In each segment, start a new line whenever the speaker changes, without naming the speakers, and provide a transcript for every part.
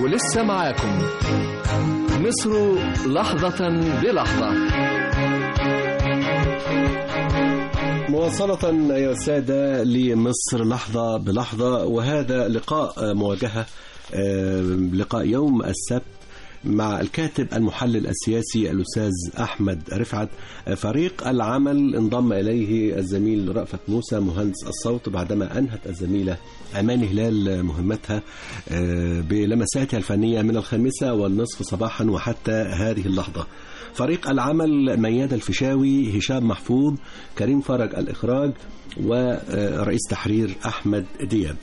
ولسه معاكم مصر لحظة بلحظة
مواصلة أيها السادة لمصر لحظة بلحظة وهذا لقاء مواجهة لقاء يوم السبت مع الكاتب المحلل السياسي الأستاذ أحمد رفعت فريق العمل انضم إليه الزميل رأفت موسى مهندس الصوت بعدما أنهت الزميلة أمان هلال مهمتها بلمساتها الفنية من الخامسة والنصف صباحا وحتى هذه اللحظة فريق العمل مياد الفيشاوي هشام محفوظ كريم فرج الإخراج ورئيس تحرير أحمد دياب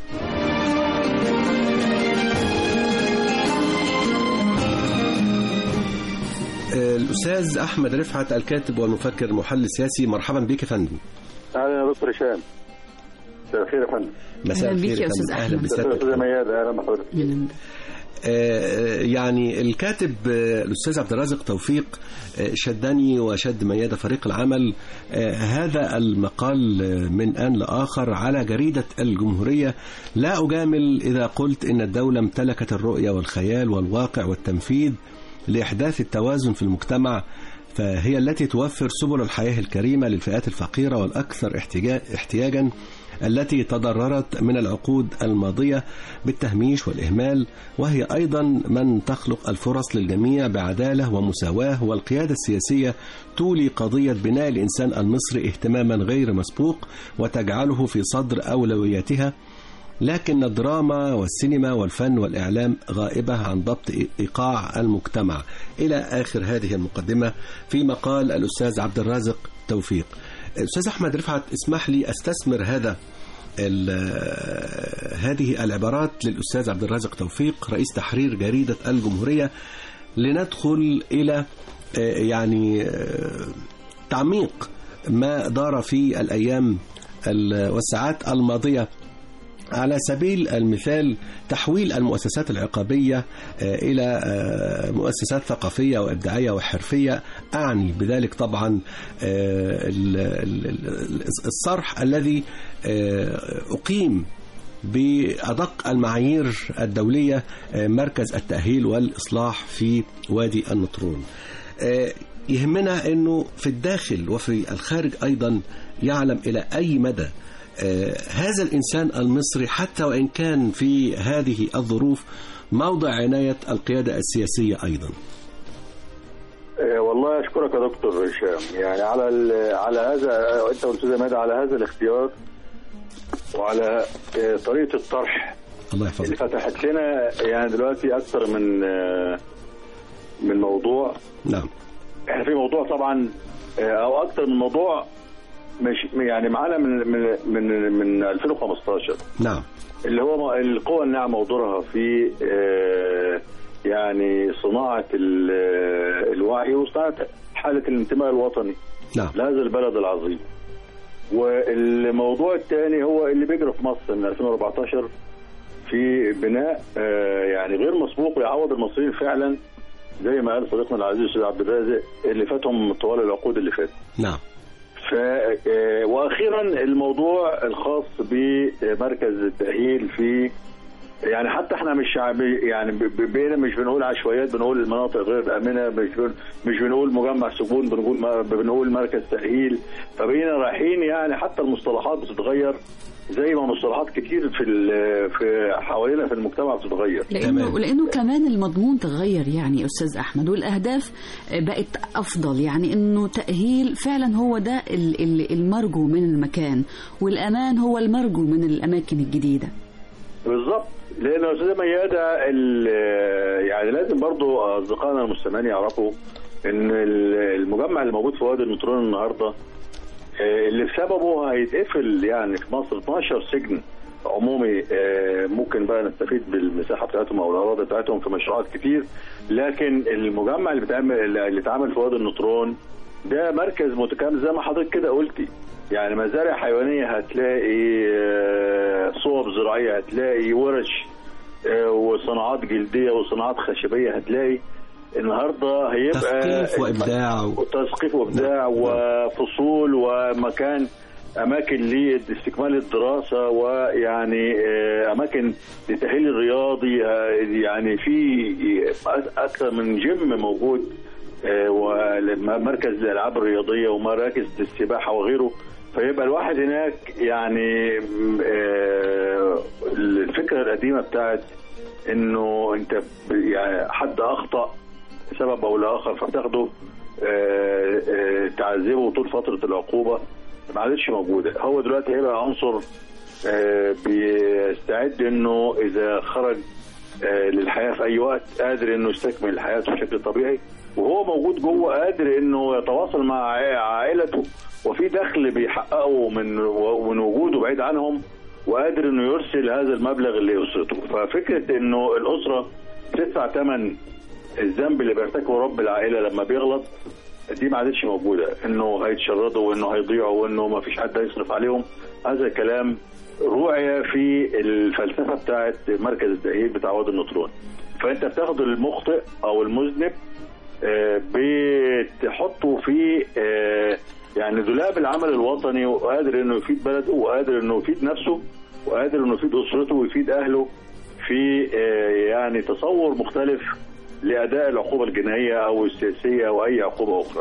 الأستاذ أحمد رفعت الكاتب والمفكر المحلل السياسي مرحبا بك يا فندم
أهلا يا دكتور هشام مساء الخير يا فندم
مساء
أهلا بك
الخير
يا أستاذ
أهلا
أحمد.
بسيادتك
استاذ مياد اهلا بحضرتك
آه، يعني الكاتب آه، الأستاذ عبد الرازق توفيق آه، شدني وشد ميادة فريق العمل آه، هذا المقال آه، من آن لآخر على جريدة الجمهورية لا أجامل إذا قلت إن الدولة امتلكت الرؤية والخيال والواقع والتنفيذ لإحداث التوازن في المجتمع فهي التي توفر سبل الحياة الكريمة للفئات الفقيرة والأكثر احتجا- احتياجا التي تضررت من العقود الماضية بالتهميش والإهمال وهي أيضا من تخلق الفرص للجميع بعدالة ومساواة والقيادة السياسية تولي قضية بناء الإنسان المصري اهتماما غير مسبوق وتجعله في صدر أولوياتها لكن الدراما والسينما والفن والإعلام غائبة عن ضبط إيقاع المجتمع إلى آخر هذه المقدمة في مقال الأستاذ عبد الرازق توفيق أستاذ أحمد رفعت اسمح لي أستثمر هذا ال- هذه العبارات للأستاذ عبد الرازق توفيق رئيس تحرير جريدة الجمهورية لندخل إلى آه، يعني آه، تعميق ما دار في الأيام ال- والساعات الماضية على سبيل المثال تحويل المؤسسات العقابية آه، إلى آه، مؤسسات ثقافية وإبداعية وحرفية أعني بذلك طبعا آه، ال- ال- ال- الصرح الذي آه، أقيم بأدق المعايير الدولية آه، مركز التأهيل والإصلاح في وادي النطرون آه، يهمنا أنه في الداخل وفي الخارج أيضا يعلم إلى أي مدى آه، هذا الإنسان المصري حتى وإن كان في هذه الظروف موضع عناية القيادة السياسية أيضا
آه، والله اشكرك يا دكتور هشام يعني على ال- على هذا انت والاستاذ مياد على هذا الاختيار وعلى آه، طريقه الطرح
الله
اللي
يحفظك
فتحت لنا يعني دلوقتي اكثر من آه، من موضوع
نعم
احنا في موضوع طبعا آه، او اكثر من موضوع مش يعني معانا من من من من 2015
نعم
اللي هو القوى الناعمة ودورها في آه، يعني صناعة ال- آه، الوعي وصناعة حالة الانتماء الوطني
نعم
لهذا البلد العظيم والموضوع الثاني هو اللي بيجري في مصر من 2014 في بناء آه، يعني غير مسبوق ويعوض المصريين فعلا زي ما قال صديقنا العزيز الاستاذ عبد الرازق اللي فاتهم طوال العقود اللي فاتت
نعم
ف آه، واخيرا الموضوع الخاص بمركز التاهيل في يعني حتى احنا مش عم- يعني ب- ب- بقينا مش بنقول عشوائيات بنقول المناطق غير امنه مش بن- مش بنقول مجمع سجون بنقول ما- بنقول مركز تاهيل فبقينا رايحين يعني حتى المصطلحات بتتغير زي ما مصطلحات كتير في ال- في حوالينا في المجتمع بتتغير
لانه
تمام.
لانه كمان المضمون تغير يعني استاذ احمد والاهداف بقت افضل يعني انه تاهيل فعلا هو ده ال- ال- المرجو من المكان والامان هو المرجو من الاماكن الجديده
بالظبط لان يا استاذ ميادة ال- يعني لازم برضو اصدقائنا المستمعين يعرفوا ان ال- المجمع اللي موجود في وادي النطرون النهارده آه، اللي بسببه هيتقفل يعني في مصر 12 سجن عمومي آه، ممكن بقى نستفيد بالمساحه بتاعتهم او الاراضي بتاعتهم في مشروعات كتير لكن المجمع اللي بيتعمل اللي اتعمل في وادي النطرون ده مركز متكامل زي ما حضرتك كده قلتي يعني مزارع حيوانيه هتلاقي آه، صوب زراعيه هتلاقي ورش آه، وصناعات جلديه وصناعات خشبيه هتلاقي النهارده هيبقى
تثقيف وإبداع و-
وتثقيف وابداع وفصول ومكان اماكن لاستكمال الدراسه ويعني آه، اماكن للتاهيل الرياضي آه، يعني في اكثر من جيم موجود آه، ومركز الالعاب الرياضيه ومراكز السباحه وغيره فيبقى الواحد هناك يعني م- آه، الفكره القديمه بتاعت انه انت ب- يعني حد اخطا لسبب او لاخر فبتاخده آه، آه، تعذبه طول فتره العقوبه ما عادتش موجوده هو دلوقتي هيبقى عنصر آه، بيستعد انه اذا خرج آه، للحياه في اي وقت قادر انه يستكمل حياته بشكل طبيعي وهو موجود جوه قادر انه يتواصل مع عائ- عائلته وفي دخل بيحققه من من وجوده بعيد عنهم وقادر انه يرسل هذا المبلغ لاسرته ففكره انه الاسره تدفع ثمن الذنب اللي بيرتكبه رب العائله لما بيغلط دي ما عادتش موجوده انه هيتشردوا وانه هيضيعوا وانه ما فيش حد هيصرف عليهم هذا كلام روعي في الفلسفه بتاعت مركز التاهيل بتاع وادي النطرون فانت بتاخد المخطئ او المذنب آه، بتحطه في آه، يعني دولاب العمل الوطني وقادر انه يفيد بلده وقادر انه يفيد نفسه وقادر انه يفيد اسرته ويفيد اهله في آه، يعني تصور مختلف لاداء العقوبه الجنائيه او السياسيه او اي عقوبه اخرى.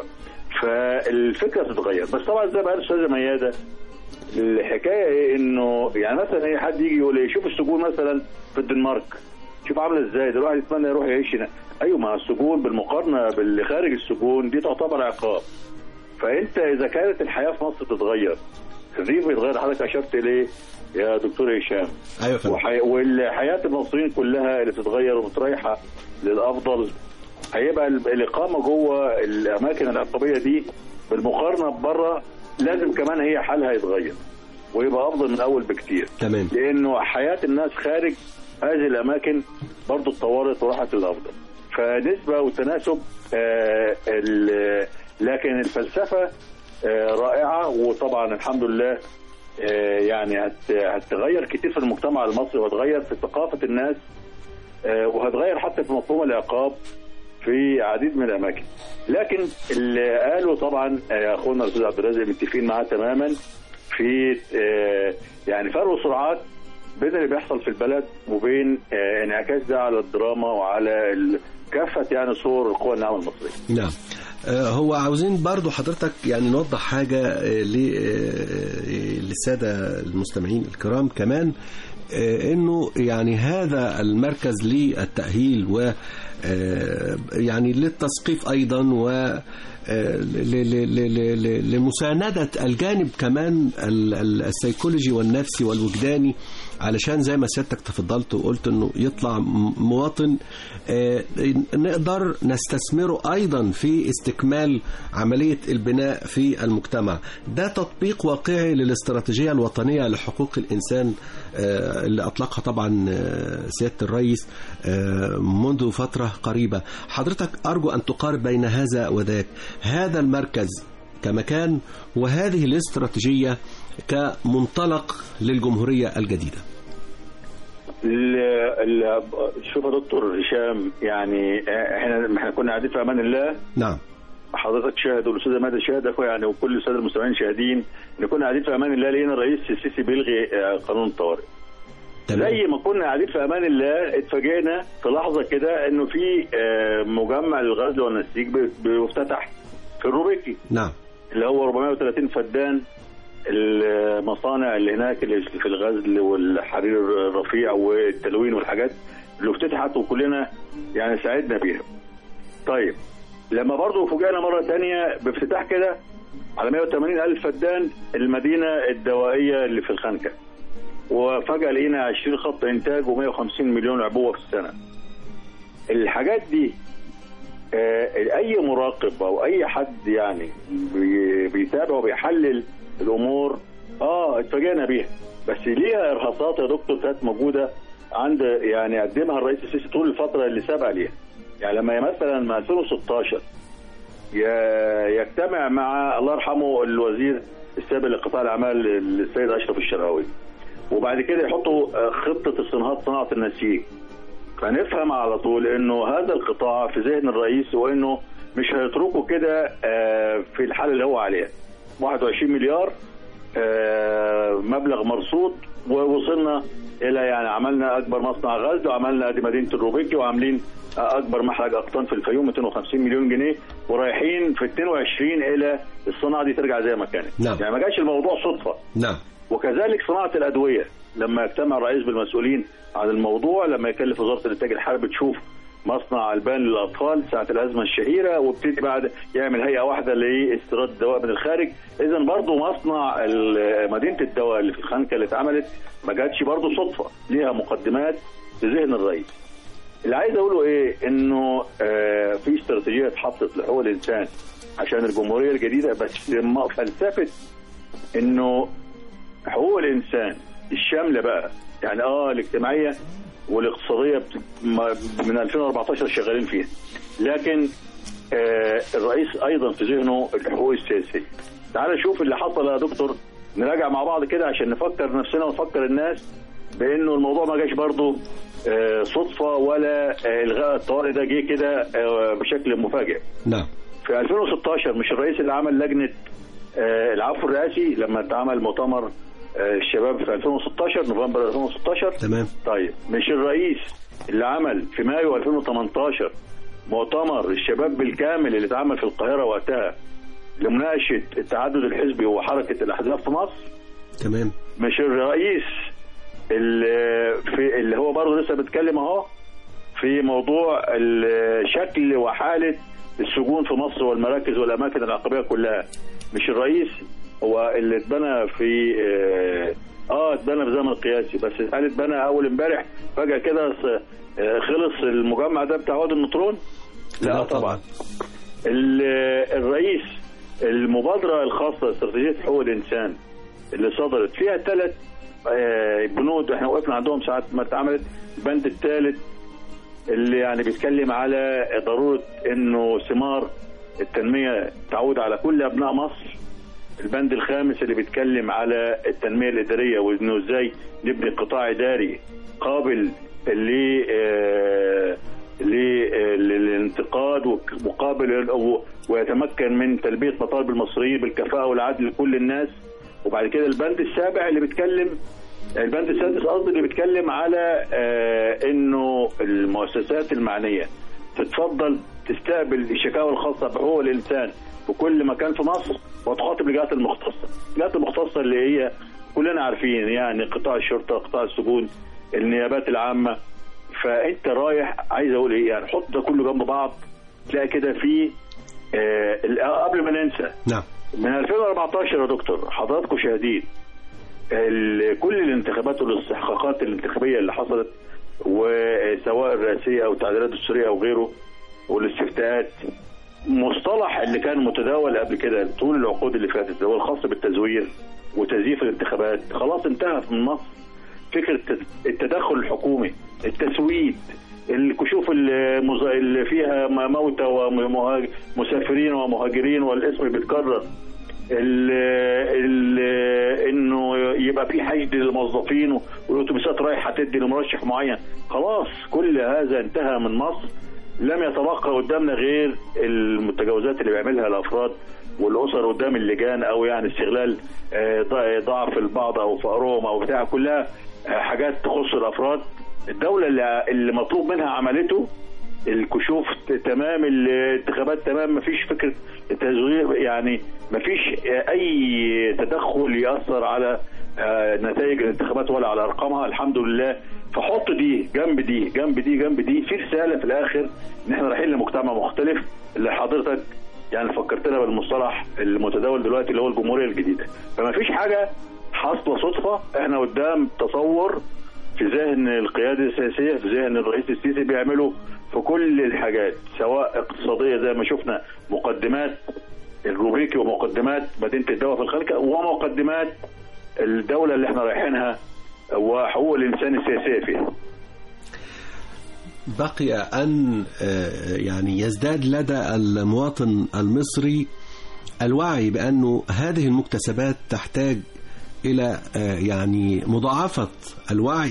فالفكره تتغير بس طبعا زي ما قال الاستاذه مياده الحكايه ايه انه يعني مثلا اي حد يجي يقول ايه شوف السجون مثلا في الدنمارك شوف عامله ازاي ده الواحد يتمنى يروح يعيش هنا ايوه ما السجون بالمقارنه باللي خارج السجون دي تعتبر عقاب فانت اذا كانت الحياه في مصر تتغير الريف يتغير حضرتك اشرت ليه يا دكتور هشام
ايوه يا فندم
وحي... والحياه المصريين كلها اللي بتتغير وبتريحها للافضل هيبقى ال- الاقامه جوه الاماكن العقابيه دي بالمقارنه بره لازم كمان هي حالها يتغير ويبقى افضل من الاول بكتير
تمام
لانه حياه الناس خارج هذه الاماكن برضو اتطورت وراحت للافضل فنسبه وتناسب آه ال- لكن الفلسفه آه رائعه وطبعا الحمد لله آه يعني هت- هتغير كتير في المجتمع المصري وهتغير في ثقافه الناس آه وهتغير حتى في مفهوم العقاب في عديد من الاماكن لكن اللي قالوا طبعا آه، اخونا الاستاذ عبد الرازق متفقين معاه تماما في آه، يعني فرق سرعات بين اللي بيحصل في البلد وبين آه، انعكاس ده على الدراما وعلى ال- كافه يعني صور القوى الناعمه المصريه.
نعم آه، هو عاوزين برضو حضرتك يعني نوضح حاجة آه، ل- آه، للسادة المستمعين الكرام كمان آه، انه يعني هذا المركز للتأهيل و آه، يعني للتثقيف ايضا و آه، ل- ل- ل- ل- ل- لمساندة الجانب كمان ال- ال- السيكولوجي والنفسي والوجداني علشان زي ما سيادتك تفضلت وقلت انه يطلع م- مواطن آه، نقدر نستثمره ايضا في استكمال عمليه البناء في المجتمع ده تطبيق واقعي للاستراتيجيه الوطنيه لحقوق الانسان آه، اللي اطلقها طبعا آه، سياده الرئيس آه، منذ فتره قريبه حضرتك ارجو ان تقارب بين هذا وذاك هذا المركز كمكان وهذه الاستراتيجيه كمنطلق للجمهوريه الجديده
ال- ال- شوف يا دكتور هشام يعني آه، احنا احنا كنا قاعدين في امان الله
نعم
حضرتك شاهد والاستاذه مادة شاهد اخويا يعني وكل الساده المستمعين شاهدين ان كنا قاعدين في امان الله لقينا الرئيس السيسي بيلغي آه، قانون الطوارئ
تمام
زي ما كنا قاعدين في امان الله اتفاجئنا في لحظه كده انه في آه، مجمع للغزل والنسيج بي- بيفتتح في الروبيكي
نعم
اللي هو 430 فدان المصانع اللي هناك اللي في الغزل والحرير الرفيع والتلوين والحاجات اللي افتتحت وكلنا يعني سعدنا بيها. طيب لما برضه فوجئنا مره تانية بافتتاح كده على 180 الف فدان المدينه الدوائيه اللي في الخنكه. وفجاه لقينا 20 خط انتاج و150 مليون عبوه في السنه. الحاجات دي آه، اي مراقب او اي حد يعني بي- بيتابع وبيحلل الامور اه اتفاجئنا بيها بس ليها ارهاصات يا دكتور كانت موجوده عند يعني قدمها الرئيس السيسي طول الفتره اللي سابها ليها يعني لما مثلا من 2016 ي- يجتمع مع الله يرحمه الوزير السابق لقطاع الاعمال السيد اشرف الشرقاوي وبعد كده يحطوا آه، خطه استنهاض صناعه النسيج فنفهم على طول انه هذا القطاع في ذهن الرئيس وانه مش هيتركه كده آه، في الحاله اللي هو عليها 21 مليار آه، مبلغ مرصود ووصلنا الى يعني عملنا اكبر مصنع غزل وعملنا دي مدينه الروبيكي وعاملين آه، اكبر محرج اقطان في الفيوم 250 مليون جنيه ورايحين في 22 الى الصناعه دي ترجع زي ما كانت
نعم.
يعني ما جاش الموضوع صدفه
نعم
وكذلك صناعه الادويه لما يجتمع الرئيس بالمسؤولين عن الموضوع لما يكلف وزاره الانتاج الحربي تشوف مصنع البان للاطفال ساعه الازمه الشهيره وابتدي بعد يعمل هيئه واحده لاستيراد الدواء من الخارج اذا برضه مصنع ال- مدينه الدواء اللي في الخنكه اللي اتعملت ما جاتش برضه صدفه ليها مقدمات في ذهن الرئيس اللي عايز اقوله ايه انه آه في استراتيجيه اتحطت لحقوق الانسان عشان الجمهوريه الجديده بس ما- فلسفه انه حقوق الانسان الشامله بقى يعني اه الاجتماعيه والاقتصاديه بت- ما- من 2014 شغالين فيها لكن آه الرئيس ايضا في ذهنه الحقوق السياسيه تعال شوف اللي حصل يا دكتور نراجع مع بعض كده عشان نفكر نفسنا ونفكر الناس بانه الموضوع ما جاش برضه آه صدفه ولا آه الغاء الطوارئ ده جه كده آه بشكل مفاجئ
نعم
في 2016 مش الرئيس اللي عمل لجنه آه، العفو الرئاسي لما اتعمل مؤتمر آه، الشباب في 2016 نوفمبر 2016
تمام
طيب مش الرئيس اللي عمل في مايو 2018 مؤتمر الشباب بالكامل اللي اتعمل في القاهره وقتها لمناقشه التعدد الحزبي وحركه الاحزاب في مصر
تمام
مش الرئيس اللي في اللي هو برضه لسه بيتكلم اهو في موضوع ال- شكل وحاله السجون في مصر والمراكز والاماكن العقابيه كلها مش الرئيس هو اللي اتبنى في اه آه، اتبنى بزمن قياسي بس هل اتبنى اول امبارح فجاه كده س- آه، خلص المجمع ده بتاع وادي النطرون؟ لا طبعا ال- الرئيس المبادرة الخاصة استراتيجية حقوق الإنسان اللي صدرت فيها ثلاث بنود احنا وقفنا عندهم ساعة ما اتعملت البند الثالث اللي يعني بيتكلم على ضرورة انه ثمار التنمية تعود على كل ابناء مصر البند الخامس اللي بيتكلم على التنمية الإدارية وإنه إزاي نبني قطاع إداري قابل ل آه، ل- آه، للانتقاد ومقابل ويتمكن من تلبية مطالب المصريين بالكفاءة والعدل لكل الناس وبعد كده البند السابع اللي بيتكلم البند السادس قصدي اللي بيتكلم على آه، انه المؤسسات المعنيه تتفضل تستقبل الشكاوى الخاصه بحقوق الانسان في كل مكان في مصر وتخاطب الجهات المختصه، الجهات المختصه اللي هي كلنا عارفين يعني قطاع الشرطه، قطاع السجون، النيابات العامه فانت رايح عايز اقول ايه يعني حط ده كله جنب بعض تلاقي كده في آه قبل ما ننسى
نعم
من 2014 يا دكتور حضراتكم شاهدين ال- كل الانتخابات والاستحقاقات الانتخابيه اللي حصلت وسواء الرئاسيه او التعديلات الدستوريه او غيره والاستفتاءات مصطلح اللي كان متداول قبل كده طول العقود اللي فاتت اللي هو الخاص بالتزوير وتزييف الانتخابات خلاص انتهى من مصر فكره التدخل الحكومي التسويد الكشوف المز- اللي فيها موتى ومسافرين ومهاجرين والاسم بيتكرر ال ال انه يبقى في حشد للموظفين والاتوبيسات رايحه تدي لمرشح معين خلاص كل هذا انتهى من مصر لم يتبقى قدامنا غير المتجاوزات اللي بيعملها الافراد والاسر قدام اللجان او يعني استغلال آه، ضع- ضعف البعض او فقرهم او بتاع كلها آه، حاجات تخص الافراد الدوله اللي اللي مطلوب منها عملته الكشوف ت- تمام الانتخابات تمام مفيش فكره التزوير يعني مفيش آه، اي تدخل ياثر على آه، نتائج الانتخابات ولا على ارقامها الحمد لله فحط دي جنب دي جنب دي جنب دي في رساله في الاخر ان احنا رايحين لمجتمع مختلف اللي حضرتك يعني فكرتنا بالمصطلح المتداول دلوقتي اللي هو الجمهوريه الجديده فما فيش حاجه حاصله صدفه احنا قدام تصور في ذهن القياده السياسيه في ذهن الرئيس السيسي بيعملوا في كل الحاجات سواء اقتصاديه زي ما شفنا مقدمات الروبيكي ومقدمات مدينه الدواء في الخليقه ومقدمات الدوله اللي احنا رايحينها وحقوق الانسان السياسيه فيها
بقي أن آه، يعني يزداد لدى المواطن المصري الوعي بأنه هذه المكتسبات تحتاج إلى آه، يعني مضاعفة الوعي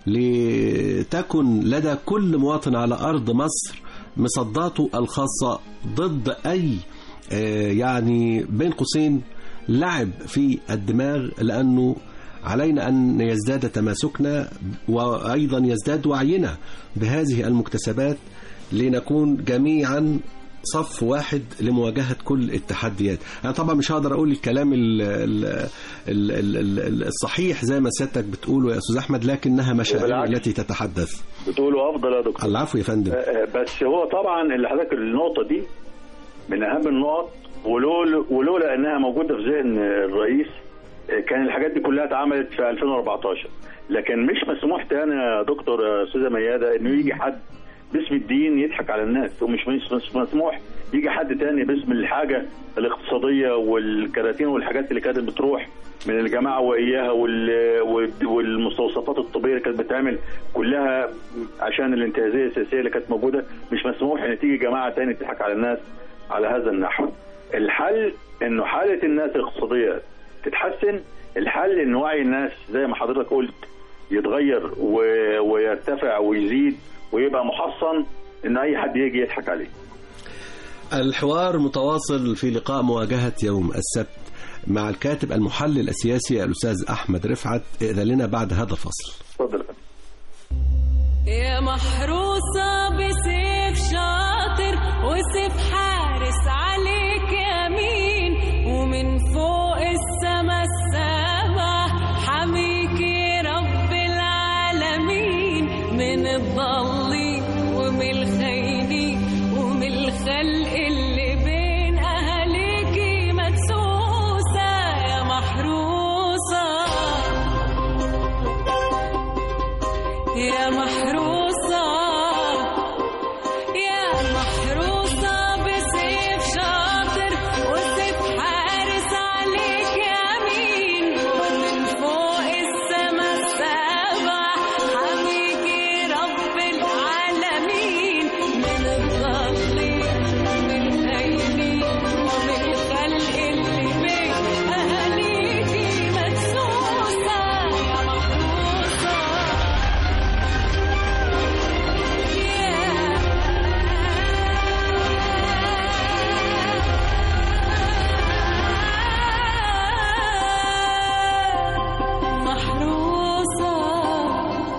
لتكن لدى كل مواطن على أرض مصر مصداته الخاصة ضد أي آه، يعني بين قوسين لعب في الدماغ لأنه علينا أن يزداد تماسكنا وأيضا يزداد وعينا بهذه المكتسبات لنكون جميعا صف واحد لمواجهة كل التحديات أنا طبعا مش هقدر أقول الكلام ال ال ال ال ال الصحيح زي ما سيادتك بتقوله يا أستاذ أحمد لكنها مشاعر
وبالعكس.
التي تتحدث
بتقولوا افضل يا دكتور
العفو يا فندم
آه، بس هو طبعا اللي حضرتك النقطه دي من اهم النقط ولولا ولولا انها موجوده في ذهن الرئيس آه، كان الحاجات دي كلها اتعملت في 2014 لكن مش مسموح تاني يا دكتور يا استاذه مياده انه يجي حد باسم الدين يضحك على الناس ومش مش مش مسموح يجي حد تاني باسم الحاجه الاقتصاديه والكراتين والحاجات اللي كانت بتروح من الجماعه واياها وال- وال- والمستوصفات الطبيه اللي كانت بتعمل كلها عشان الانتهازيه السياسيه اللي كانت موجوده مش مسموح ان تيجي جماعه تاني تضحك على الناس على هذا النحو. الحل انه حاله الناس الاقتصاديه تتحسن، الحل ان وعي الناس زي ما حضرتك قلت يتغير و- ويرتفع ويزيد ويبقى محصن ان اي حد يجي يضحك عليه.
الحوار متواصل في لقاء مواجهة يوم السبت مع الكاتب المحلل السياسي الأستاذ أحمد رفعت إذا لنا بعد هذا الفصل
اتفضل
يا محروسة بسيف شاطر وسيف حارس عليك يمين ومن فوق السما السبع حميكي رب العالمين من الضالين ومن الخاينين ومن الخلق اللي بين أهاليكي مدسوسة يا محروسة يا محروسة يا محروسة بسيف شاطر وسيف حارس عليك يمين ومن فوق السما السبع حميكي رب العالمين من الضالين ومن الخاينين ومن الخلق اللي بين أهاليكي مدسوسة يا محروسة محروسة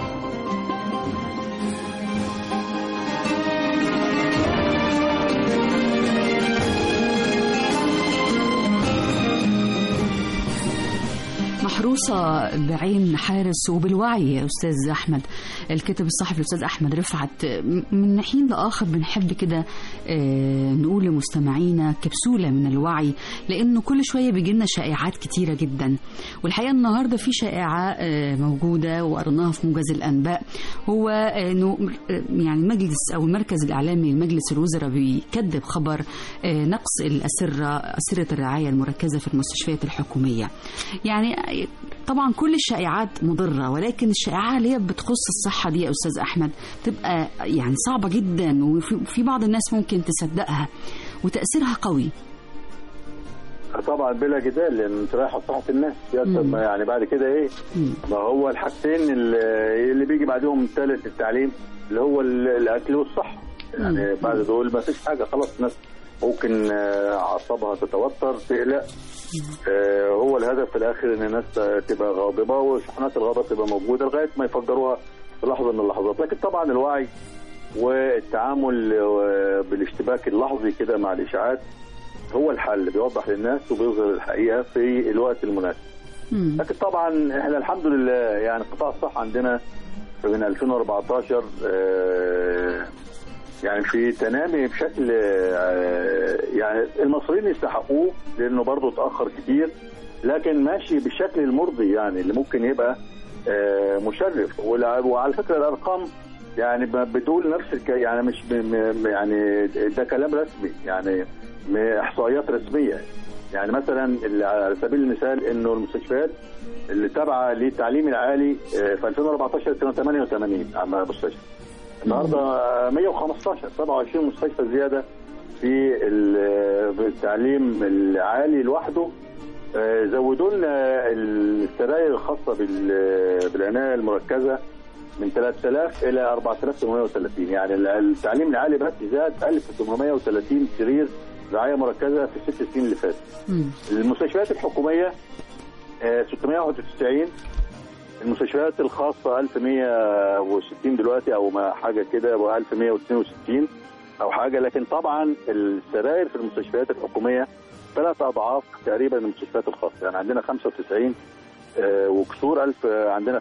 محروسة بعين حارس وبالوعي يا أستاذ أحمد الكاتب الصحفي الأستاذ أحمد رفعت من حين لآخر بنحب كده آه، نقول لمستمعينا كبسولة من الوعي لأنه كل شوية بيجي لنا شائعات كتيرة جدا والحقيقة النهاردة في شائعة آه، موجودة وقرناها في موجز الأنباء هو آه، إنه آه، يعني المجلس أو المركز الإعلامي لمجلس الوزراء بيكذب خبر آه، نقص الأسرة أسرة الرعاية المركزة في المستشفيات الحكومية يعني طبعا كل الشائعات مضرة ولكن الشائعات اللي هي بتخص الصحة دي يا أستاذ أحمد تبقى يعني صعبة جدا وفي في بعض الناس ممكن تصدقها وتأثيرها قوي
طبعا بلا جدال لان انت رايحه صحه الناس يا
مم.
ما يعني بعد كده ايه
مم.
ما هو الحاجتين اللي اللي بيجي بعدهم ثالث التعليم اللي هو ال- الاكل والصحه يعني
مم.
بعد دول ما فيش حاجه خلاص الناس ممكن آه، اعصابها تتوتر تقلق آه، هو الهدف في الاخر ان الناس تبقى غاضبه وشحنات الغضب تبقى موجوده لغايه ما يفجروها في لحظه من اللحظات لكن طبعا الوعي والتعامل آه، بالاشتباك اللحظي كده مع الاشاعات هو الحل بيوضح للناس وبيظهر الحقيقه في الوقت المناسب
مم.
لكن طبعا احنا الحمد لله يعني قطاع الصحه عندنا من 2014 آه، يعني في تنامي بشكل آه، يعني المصريين يستحقوه لانه برضه اتاخر كتير لكن ماشي بالشكل المرضي يعني اللي ممكن يبقى آه، مشرف ولا- وعلى فكره الارقام يعني ب- بتقول نفس الك... يعني مش ب... م- يعني ده كلام رسمي يعني م- احصائيات رسميه يعني مثلا اللي على سبيل المثال انه المستشفيات اللي تابعه للتعليم العالي آه، في 2014 كانوا 88 عم مستشفى النهارده آه، 115 27 مستشفى زياده في ال- في التعليم العالي لوحده آه، زودوا لنا السراير الخاصه بال- بالعنايه المركزه من 3000 الى 4830 يعني التعليم العالي بس زاد 1830 سرير رعايه مركزه في الست سنين اللي فاتت
مم.
المستشفيات الحكوميه آه، 691 المستشفيات الخاصه 1160 دلوقتي او ما حاجه كده و 1162 او حاجه لكن طبعا السراير في المستشفيات الحكوميه ثلاث اضعاف تقريبا من المستشفيات الخاصه يعني عندنا 95 آه، وكسور ألف آه، عندنا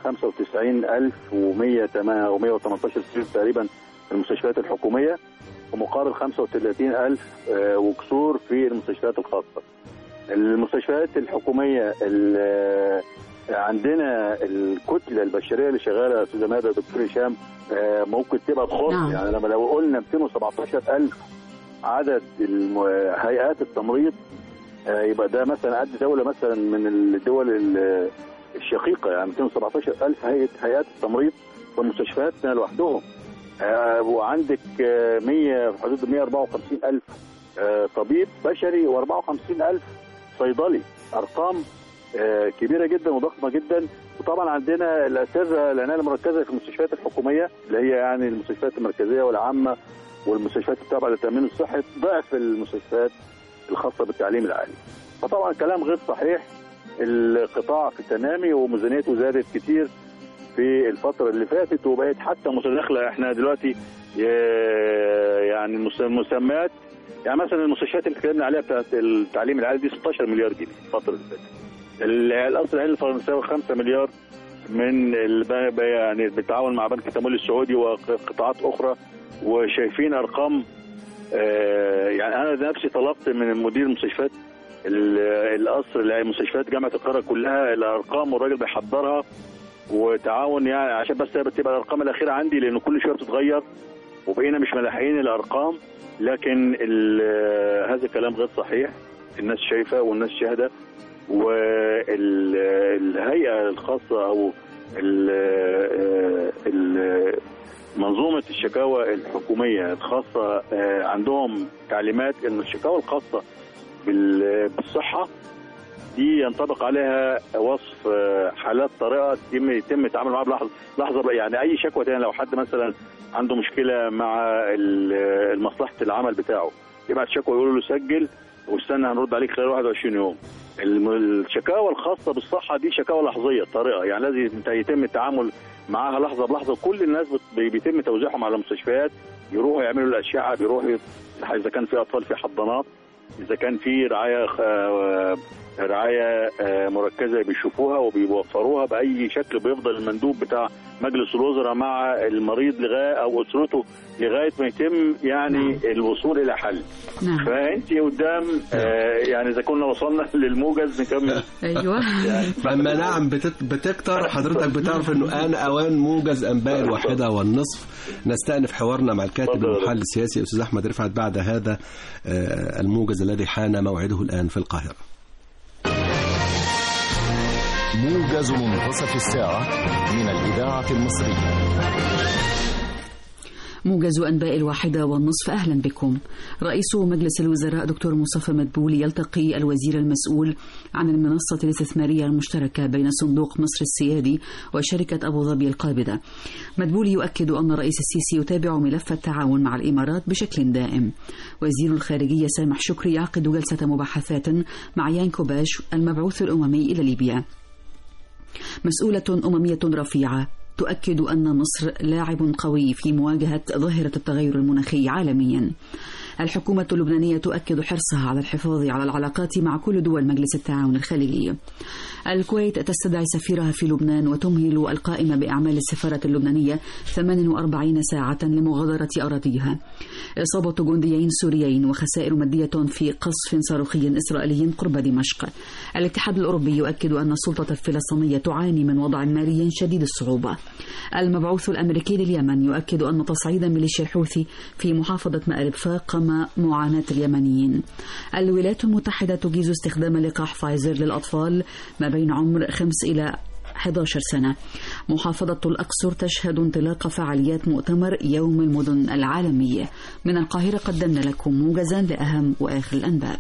95118 سرير تقريبا في المستشفيات الحكوميه ومقابل 35000 آه، وكسور في المستشفيات الخاصه. المستشفيات الحكوميه ال- عندنا الكتله البشريه اللي شغاله يا استاذه ماده دكتور هشام آه، ممكن تبقى تخص
نعم.
يعني لما لو قلنا 217000 عدد الم- هيئات التمريض آه، يبقى ده مثلا قد دوله مثلا من الدول ال- الشقيقه يعني 217000 هيئه هيئات التمريض في مستشفياتنا لوحدهم آه، وعندك آه، 100 في حدود 154000 آه، طبيب بشري و54000 صيدلي ارقام آه، كبيره جدا وضخمه جدا وطبعا عندنا الاسره العنايه المركزه في المستشفيات الحكوميه اللي هي يعني المستشفيات المركزيه والعامه والمستشفيات التابعه للتامين الصحي ضعف المستشفيات الخاصه بالتعليم العالي. فطبعا كلام غير صحيح القطاع في تنامي وميزانيته زادت كتير في الفترة اللي فاتت وبقت حتى متداخلة احنا دلوقتي ي- يعني المس- المسميات يعني مثلا المستشفيات اللي اتكلمنا عليها بتاعت التعليم العالي دي 16 مليار جنيه الفترة اللي فاتت. ال- القصر العيني الفرنساوي 5 مليار من الب- يعني بالتعاون مع بنك التمويل السعودي وقطاعات اخرى وشايفين ارقام آه، يعني انا نفسي طلبت من مدير المستشفيات ال- القصر اللي هي مستشفيات جامعه القاهره كلها الارقام والراجل بيحضرها وتعاون يعني عشان بس تبقى الارقام الاخيره عندي لان كل شويه بتتغير وبقينا مش ملاحقين الارقام لكن ال- هذا كلام غير صحيح الناس شايفه والناس شاهده والهيئه الخاصه او ال- ال- منظومه الشكاوى الحكوميه الخاصه آه، عندهم تعليمات ان الشكاوى الخاصه بال- بالصحه دي ينطبق عليها وصف آه، حالات طارئه يتم يتم التعامل معاها بلحظه لحظه يعني اي شكوى تاني لو حد مثلا عنده مشكله مع ال- مصلحه العمل بتاعه يبعت شكوى يقول له سجل واستنى هنرد عليك خلال 21 يوم الم- الشكاوى الخاصه بالصحه دي شكاوى لحظيه طارئه يعني لازم يتم التعامل معاها لحظه بلحظه كل الناس بت- بيتم توزيعهم على المستشفيات يروحوا يعملوا الاشعه بيروحوا اذا كان في اطفال في حضانات اذا كان في رعايه آه، رعايه آه، مركزه بيشوفوها وبيوفروها باي شكل بيفضل المندوب بتاع مجلس الوزراء مع المريض لغايه او اسرته لغايه ما يتم يعني الوصول الى حل
نعم
فانت قدام آه، يعني اذا كنا وصلنا للموجز نكمل
ايوه
اما نعم بتت- بتكتر حضرتك بتعرف انه ان اوان موجز انباء الواحده والنصف نستأنف حوارنا مع الكاتب
اتفضل.
المحلل السياسي استاذ احمد رفعت بعد هذا آه، الموجز الذي حان موعده الان في القاهره
موجز منتصف الساعة من الإذاعة المصرية
موجز أنباء الواحدة والنصف أهلا بكم رئيس مجلس الوزراء دكتور مصطفى مدبولي يلتقي الوزير المسؤول عن المنصة الاستثمارية المشتركة بين صندوق مصر السيادي وشركة أبو ظبي القابضة مدبولي يؤكد أن الرئيس السيسي يتابع ملف التعاون مع الإمارات بشكل دائم وزير الخارجية سامح شكري يعقد جلسة مباحثات مع يان كوباش المبعوث الأممي إلى ليبيا مسؤولة أممية رفيعة تؤكد أن مصر لاعب قوي في مواجهة ظاهرة التغير المناخي عالميا. الحكومة اللبنانية تؤكد حرصها على الحفاظ على العلاقات مع كل دول مجلس التعاون الخليجي. الكويت تستدعي سفيرها في لبنان وتمهل القائمة بأعمال السفارة اللبنانية 48 ساعة لمغادرة أراضيها. إصابة جنديين سوريين وخسائر مادية في قصف صاروخي إسرائيلي قرب دمشق. الاتحاد الأوروبي يؤكد أن السلطة الفلسطينية تعاني من وضع مالي شديد الصعوبة. المبعوث الأمريكي لليمن يؤكد أن تصعيد ميليشيا الحوثي في محافظة مأرب فاقم معاناة اليمنيين. الولايات المتحدة تجيز استخدام لقاح فايزر للأطفال ما بين عمر 5 إلى 11 سنة محافظة الأقصر تشهد انطلاق فعاليات مؤتمر يوم المدن العالمي من القاهرة قدمنا لكم موجزا لأهم وآخر الأنباء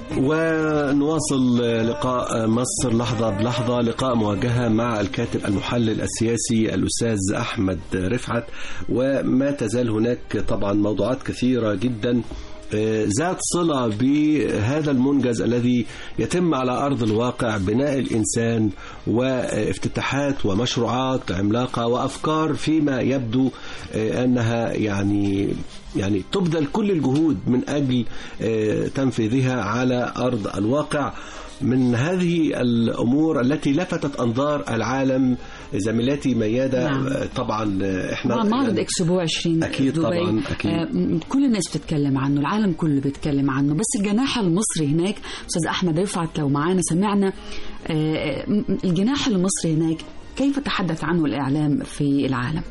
ونواصل لقاء مصر لحظة بلحظة لقاء مواجهة مع الكاتب المحلل السياسي الأستاذ أحمد رفعت وما تزال هناك طبعا موضوعات كثيرة جدا ذات صلة بهذا المنجز الذي يتم على أرض الواقع بناء الإنسان وافتتاحات ومشروعات عملاقة وأفكار فيما يبدو أنها يعني يعني تبذل كل الجهود من أجل تنفيذها على أرض الواقع من هذه الأمور التي لفتت أنظار العالم زميلاتي ميادة
نعم.
طبعا احنا
مع معرض
يعني
اكسبو 20
أكيد
دبي
طبعاً، أكيد.
آه، م- كل الناس بتتكلم عنه العالم كله بيتكلم عنه بس الجناح المصري هناك استاذ احمد رفعت لو معانا سمعنا آه، م- الجناح المصري هناك كيف تحدث عنه الاعلام في العالم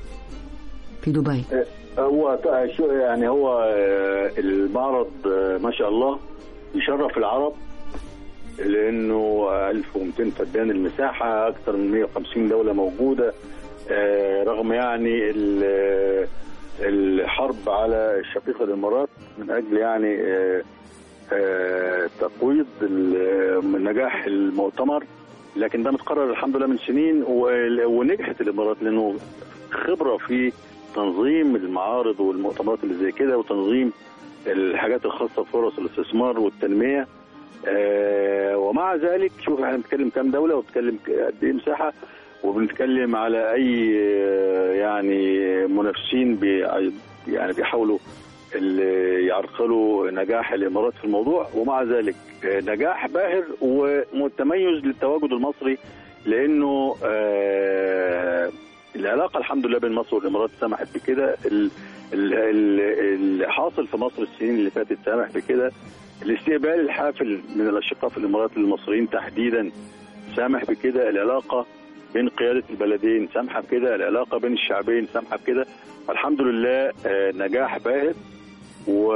في دبي
هو ط- شو يعني هو آه، المعرض آه، ما شاء الله يشرف العرب لانه 1200 فدان المساحه اكثر من 150 دوله موجوده آه، رغم يعني ال- الحرب على شقيق الامارات من اجل يعني آه، آه، تقويض ال- من نجاح المؤتمر لكن ده متقرر الحمد لله من سنين و- ونجحت الامارات لانه خبره في تنظيم المعارض والمؤتمرات اللي زي كده وتنظيم الحاجات الخاصه بفرص الاستثمار والتنميه آه ومع ذلك شوف احنا بنتكلم كام دوله وبنتكلم ك- قد ايه مساحه وبنتكلم على اي آه، يعني منافسين بي يعني بيحاولوا اللي يعرقلوا نجاح الامارات في الموضوع ومع ذلك آه، نجاح باهر ومتميز للتواجد المصري لانه آه، العلاقه الحمد لله بين مصر والامارات سمحت بكده ال- ال- ال- اللي حاصل في مصر السنين اللي فاتت سمح بكده الاستقبال الحافل من الاشقاء في الامارات للمصريين تحديدا سامح بكده العلاقه بين قياده البلدين سامحه بكده العلاقه بين الشعبين سامحه بكده الحمد لله آه، نجاح باهر و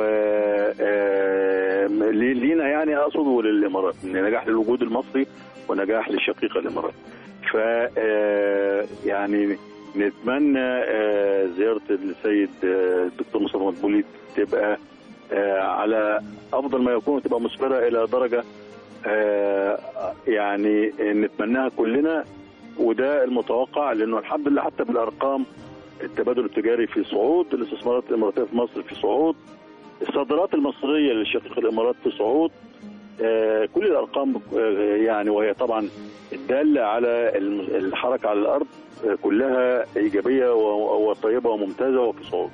آه، لي- لينا يعني اقصد وللامارات إن نجاح للوجود المصري ونجاح لشقيق الامارات ف آه، يعني نتمنى آه، زياره السيد آه، الدكتور مصطفى مدبولي تبقى آه، على افضل ما يكون وتبقى مثمره الى درجه آه، يعني نتمناها كلنا وده المتوقع لانه الحمد لله حتى بالارقام التبادل التجاري في صعود الاستثمارات الاماراتيه في مصر في صعود الصادرات المصريه لشقيق الامارات في صعود آه، كل الارقام آه، يعني وهي طبعا الداله على الم- الحركه على الارض آه، كلها ايجابيه و- وطيبه وممتازه وفي صعود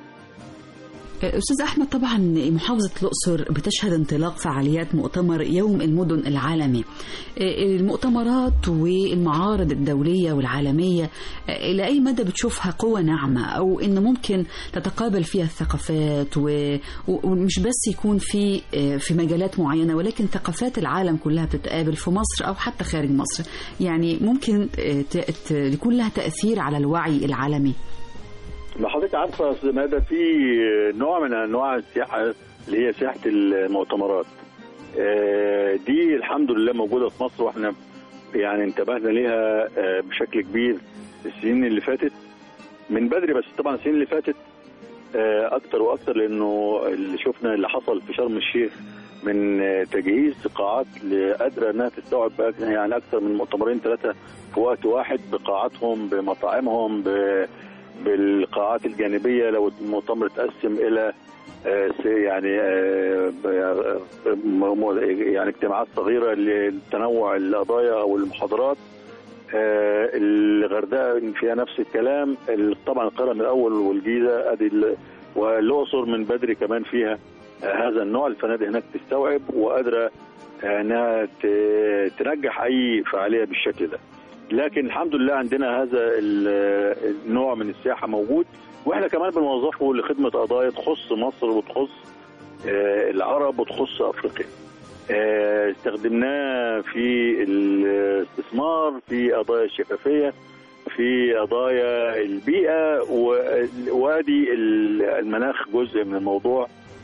أستاذ أحمد طبعا محافظة الأقصر بتشهد انطلاق فعاليات مؤتمر يوم المدن العالمي المؤتمرات والمعارض الدولية والعالمية إلى أي مدى بتشوفها قوة ناعمة أو إن ممكن تتقابل فيها الثقافات و- ومش بس يكون في في مجالات معينة ولكن ثقافات العالم كلها بتتقابل في مصر أو حتى خارج مصر يعني ممكن ت- ت- يكون لها تأثير على الوعي العالمي
ما حضرتك عارفه يا استاذ ماده في نوع من انواع السياحه اللي هي سياحه المؤتمرات آه، دي الحمد لله موجوده في مصر واحنا يعني انتبهنا ليها آه، بشكل كبير السنين اللي فاتت من بدري بس طبعا السنين اللي فاتت آه، اكتر واكتر لانه اللي شفنا اللي حصل في شرم الشيخ من آه، تجهيز قاعات قادره انها تستوعب بقى- يعني اكثر من مؤتمرين ثلاثه في وقت واحد بقاعاتهم بمطاعمهم ب- بالقاعات الجانبيه لو المؤتمر اتقسم الى آه، س- يعني آه، ب- م- م- يعني اجتماعات صغيره لتنوع القضايا او المحاضرات آه، الغردقه فيها نفس الكلام ال- طبعا القاهره من الاول والجيزه ادي ال- والاقصر من بدري كمان فيها آه، هذا النوع الفنادق هناك تستوعب وقادره آه، انها ت- تنجح اي فعاليه بالشكل ده لكن الحمد لله عندنا هذا ال- النوع من السياحه موجود واحنا كمان بنوظفه لخدمه قضايا تخص مصر وتخص آه، العرب وتخص افريقيا آه، استخدمناه في الاستثمار في قضايا الشفافيه في قضايا البيئه و- وادي ال- المناخ جزء من الموضوع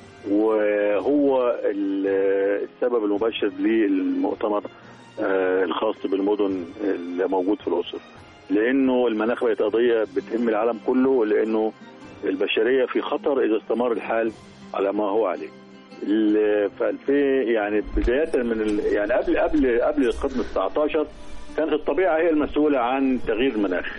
وهو ال- السبب المباشر للمؤتمر آه، الخاص بالمدن اللي موجود في الاقصر لانه المناخ بقت قضيه بتهم العالم كله لانه البشريه في خطر اذا استمر الحال على ما هو عليه ال- في 2000 يعني بدايه من ال... يعني قبل قبل قبل القرن ال 19 كانت الطبيعه هي المسؤوله عن تغيير المناخ.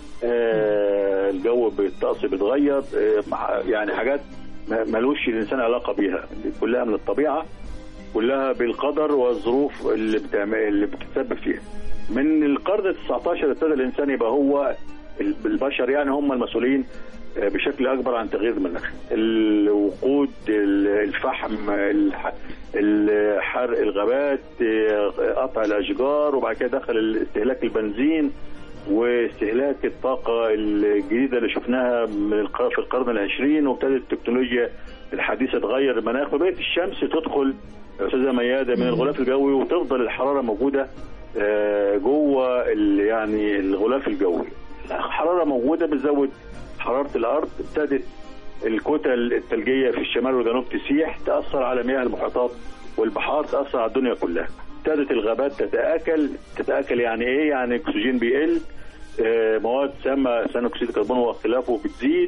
آه الجو بالطقس بيتغير آه مع- يعني حاجات ما- ملوش الانسان علاقه بيها كلها من الطبيعه كلها بالقدر والظروف اللي بتعمل اللي بتتسبب فيها. من القرن ال 19 ابتدى الانسان يبقى هو ال- البشر يعني هم المسؤولين آه، بشكل اكبر عن تغيير المناخ. الوقود ال- الفحم الح- ال- حرق الغابات آه، قطع الاشجار وبعد كده دخل استهلاك البنزين واستهلاك الطاقة الجديدة اللي شفناها من الق- في القرن العشرين وابتدت التكنولوجيا الحديثة تغير المناخ وبقت الشمس تدخل يا أستاذة ميادة من الغلاف الجوي وتفضل الحرارة موجودة آه، جوه ال- يعني الغلاف الجوي الحرارة موجودة بتزود حرارة الأرض ابتدت الكتل الثلجية في الشمال والجنوب تسيح تأثر على مياه المحيطات والبحار تأثر على الدنيا كلها ابتدت الغابات تتآكل تتآكل يعني ايه يعني اكسجين بيقل آه، مواد سامة ثاني اكسيد الكربون واختلافه بتزيد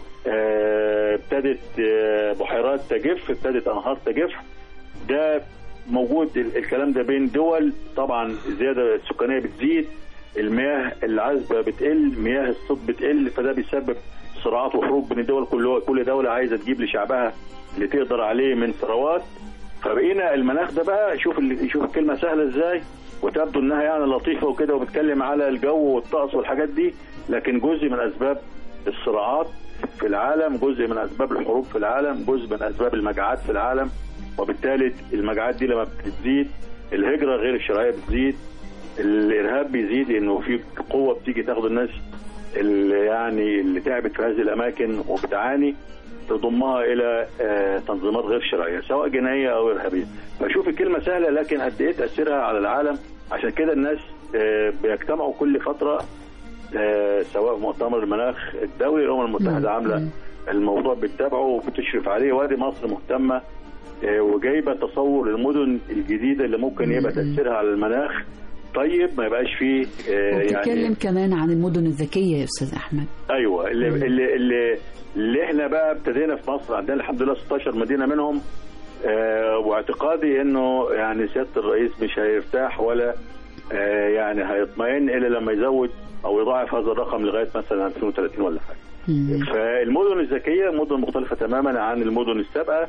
آه، ابتدت آه، بحيرات تجف ابتدت انهار تجف ده موجود ال- الكلام ده بين دول طبعا الزياده السكانيه بتزيد المياه العذبه بتقل مياه الصيد بتقل فده بيسبب صراعات وحروب بين الدول كل كل دوله عايزه تجيب لشعبها اللي تقدر عليه من ثروات فبقينا المناخ ده بقى شوف ال- شوف الكلمه سهله ازاي وتبدو انها يعني لطيفه وكده وبتكلم على الجو والطقس والحاجات دي لكن جزء من اسباب الصراعات في العالم جزء من اسباب الحروب في العالم جزء من اسباب المجاعات في العالم وبالتالي المجاعات دي لما بتزيد الهجره غير الشرعيه بتزيد الارهاب بيزيد انه في قوه بتيجي تاخد الناس اللي يعني اللي تعبت في هذه الاماكن وبتعاني تضمها الى آه، تنظيمات غير شرعيه سواء جنائيه او ارهابيه فشوف الكلمه سهله لكن قد ايه تاثيرها على العالم عشان كده الناس آه، بيجتمعوا كل فتره آه، سواء مؤتمر المناخ الدولي الامم المتحده عامله الموضوع بتتابعه وبتشرف عليه وادي مصر مهتمه آه، وجايبه تصور المدن الجديده اللي ممكن يبقى تاثيرها على المناخ طيب ما يبقاش فيه آه،
وبتتكلم
يعني
كمان عن المدن الذكية يا أستاذ أحمد
ايوه اللي اللي اللي, اللي احنا بقى ابتدينا في مصر عندنا الحمد لله 16 مدينه منهم آه واعتقادي انه يعني سياده الرئيس مش هيرتاح ولا آه يعني هيطمئن الا لما يزود او يضاعف هذا الرقم لغايه مثلا 2030 ولا حاجه.
مم.
فالمدن الذكيه مدن مختلفه تماما عن المدن السابقه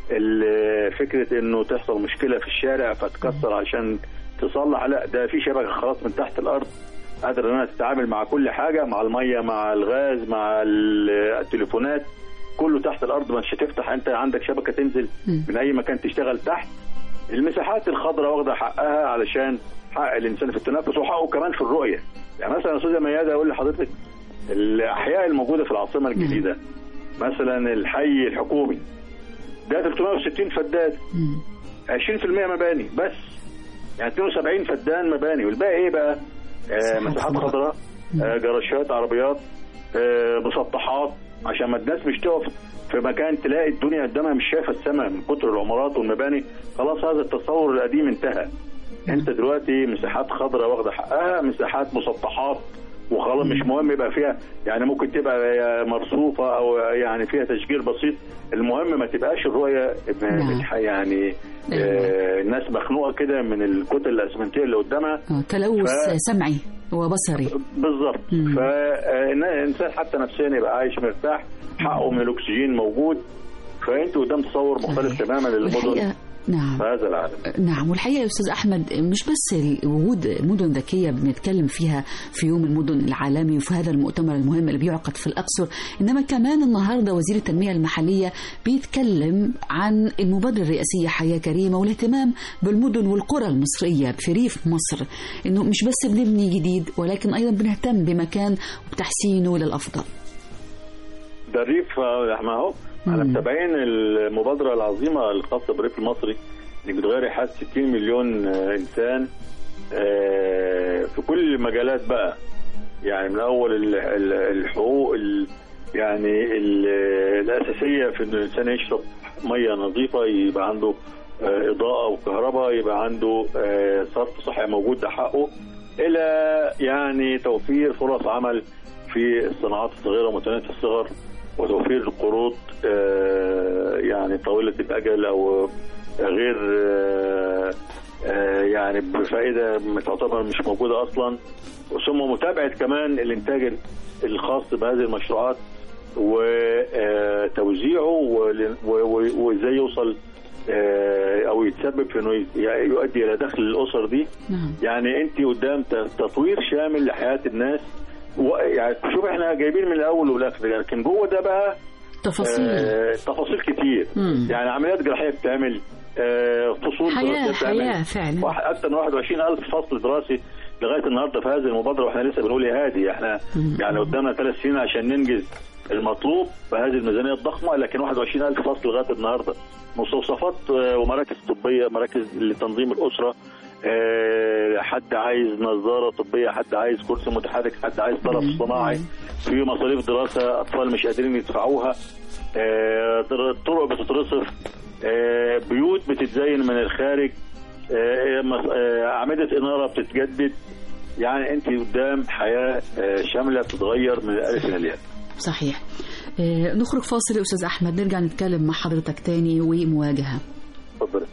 ال- فكره انه تحصل مشكله في الشارع فتكسر عشان تصلح لا ده في شبكه خلاص من تحت الارض قادره انها تتعامل مع كل حاجه مع الميه مع الغاز مع ال- التليفونات كله تحت الارض مش هتفتح انت عندك شبكه تنزل
مم.
من اي مكان تشتغل تحت المساحات الخضراء واخده حقها علشان حق الانسان في التنفس وحقه كمان في الرؤيه يعني مثلا يا استاذه ميادة اقول لحضرتك الاحياء الموجوده في العاصمه الجديده مثلا الحي الحكومي ده 360 فدان
مم.
20% مباني بس يعني 72 فدان مباني والباقي ايه بقى؟ آه
مساحات
مساحات
خضراء.
خضراء آه جراشات عربيات آه مسطحات عشان ما الناس مش تقف في مكان تلاقي الدنيا قدامها مش شايفه السماء من كتر العمارات والمباني خلاص هذا التصور القديم انتهى انت دلوقتي مساحات خضراء واخده حقها مساحات مسطحات وخلاص مش مهم يبقى فيها يعني ممكن تبقى مرصوفه او يعني فيها تشجير بسيط المهم ما تبقاش الرؤيه
نعم.
بتح- يعني آه الناس مخنوقه كده من الكتل الاسمنتيه اللي قدامها
آه، تلوث
ف-
سمعي وبصري
بالظبط
مم.
فالانسان حتى نفسيا يبقى عايش مرتاح حقه من الاكسجين موجود فانت قدام تصور مختلف
صحيح.
تماما للمدن
والحقيقة نعم
في هذا العالم
نعم والحقيقة يا أستاذ أحمد مش بس وجود مدن ذكية بنتكلم فيها في يوم المدن العالمي وفي هذا المؤتمر المهم اللي بيعقد في الأقصر إنما كمان النهاردة وزير التنمية المحلية بيتكلم عن المبادرة الرئاسية حياة كريمة والاهتمام بالمدن والقرى المصرية في ريف مصر إنه مش بس بنبني جديد ولكن أيضا بنهتم بمكان وبتحسينه للأفضل
ده الريف آه، ما هو احنا
مم.
متابعين المبادره العظيمه الخاصه بالريف المصري اللي بتغير حياه 60 مليون آه، انسان آه، في كل المجالات بقى يعني من اول ال- ال- الحقوق ال- يعني ال- الاساسيه في ان الانسان يشرب ميه نظيفه يبقى عنده آه، اضاءه وكهرباء يبقى عنده آه، صرف صحي موجود ده حقه الى يعني توفير فرص عمل في الصناعات الصغيره ومتناهيه الصغر وتوفير القروض آه، يعني طويله الاجل او غير آه، آه، يعني بفائده تعتبر مش موجوده اصلا ثم متابعه كمان الانتاج الخاص بهذه المشروعات وتوزيعه وازاي يوصل آه، او يتسبب في انه ي- يؤدي الى دخل الاسر دي
نعم
يعني انت قدام ت- تطوير شامل لحياه الناس و- يعني شوف احنا جايبين من الاول والاخر لكن جوه ده بقى
تفاصيل
آه، تفاصيل كتير
مم.
يعني عمليات جراحيه بتعمل آه، فصول
حياة
دراسية بتعمل.
حياة فعلا
واحد- اكثر من 21 الف فصل دراسي لغايه النهارده في هذه المبادره واحنا لسه بنقول يا هادي احنا
مم.
يعني قدامنا ثلاث سنين عشان ننجز المطلوب بهذه الميزانيه الضخمه لكن 21 الف فصل لغايه النهارده مستوصفات آه، ومراكز طبيه مراكز لتنظيم الاسره آه، حد عايز نظاره طبيه حد عايز كرسي متحرك حد عايز طرف صناعي في مصاريف دراسه اطفال مش قادرين يدفعوها آه، طر- طرق بتترصف آه، بيوت بتتزين من الخارج آه، مس- آه، أعمدة إنارة بتتجدد يعني أنت قدام حياة آه، شاملة بتتغير من الألف إلى الياء
صحيح آه، نخرج فاصل يا أستاذ أحمد نرجع نتكلم مع حضرتك تاني ومواجهة
اتفضل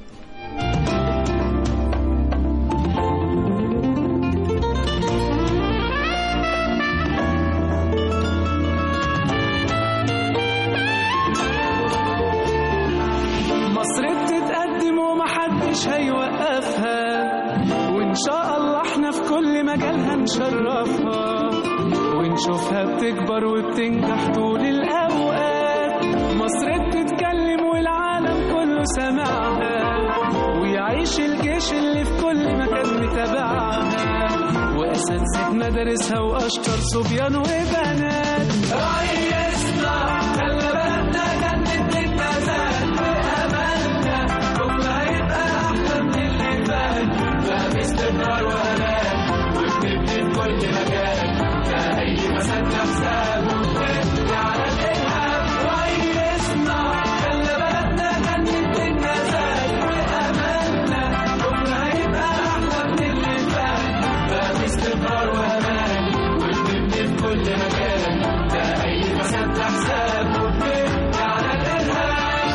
مصر بتتقدم ومحدش هيوقفها وإن شاء الله احنا في كل مجال هنشرفها ونشوفها بتكبر وبتنجح طول الأوقات مصر بتتكلم والعالم كله سمعها ويعيش الجيش اللي في كل مكان متابعها وأساتذة مدارسها وأشطر صبيان وبنات ريسنا خلى بلدنا جنة الجزائر وأملنا بكرة هيبقى أحلى من اللي فات بقى باستمرار وأمان وبنبني في كل مكان لا أي فساد نفسها وبنبني على الإرهاب ريسنا خلى بلدنا جنة الجزائر وأملنا بكرة هيبقى أحلى من اللي فات بقى باستمرار وأمان وبنبني في كل مكان لا أي فساد نفسها وبنبني على الإرهاب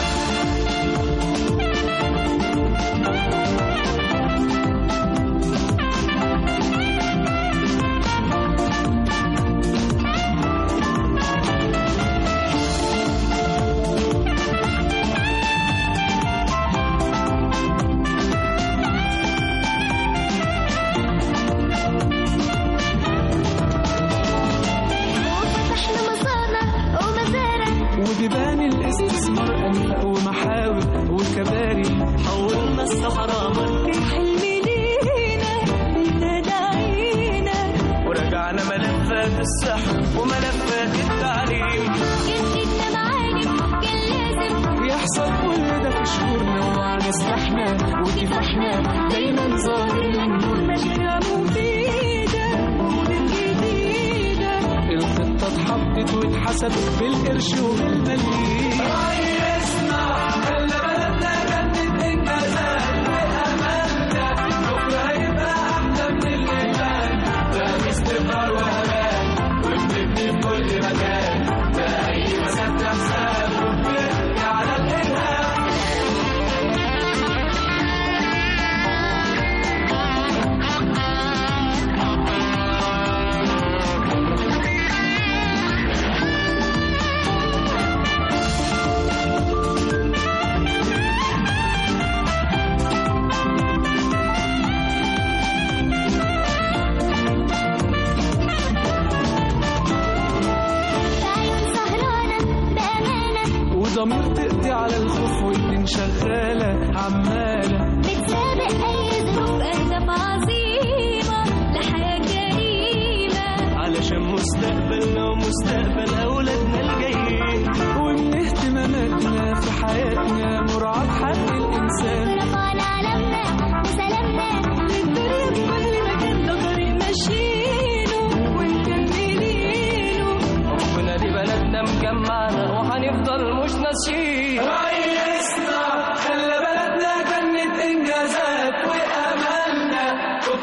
وفتحنا مصانع ومزارع
وبيبان الاستثمار أنفق ومحاور وكباري حولنا الصحراء مركز
حلم لينا انت دعينا
ورجعنا ملفات الصحة وملفات التعليم
جددنا معالم كان لازم
يحصل كل ده في شهورنا وعلى سلاحنا وكفاحنا دايما ظاهر النور
مشاريع مفيدة ومدن جديدة
الخطة اتحطت واتحسبت بالقرش وبالمليم ريسنا خلى بلدنا جنة إنجازات وأملنا بكرة هيبقى أحلى من اللي فات بقى باستمرار وأمان وبنبني في كل مكان لا أي فساد نفسها وبنبني على الإرهاب
عيون سهرانة بأمانة
وضمير تقضي على الخوف والدين شغالة عمالة
بتسابق أي ظروف أهداف عظيمة لحياة كريمة
علشان مستقبلنا ومستقبل أولادنا الجايين ومن اهتماماتنا في حياتنا مراعاة حق الإنسان
رفعنا علمنا وسلامنا للدنيا في كل مكان ده طريق ماشيينه ومكملينه
ربنا دي بلدنا مجمعنا وهنفضل مش ناسيين ريسنا خلى بلدنا جنة إنجازات وأملنا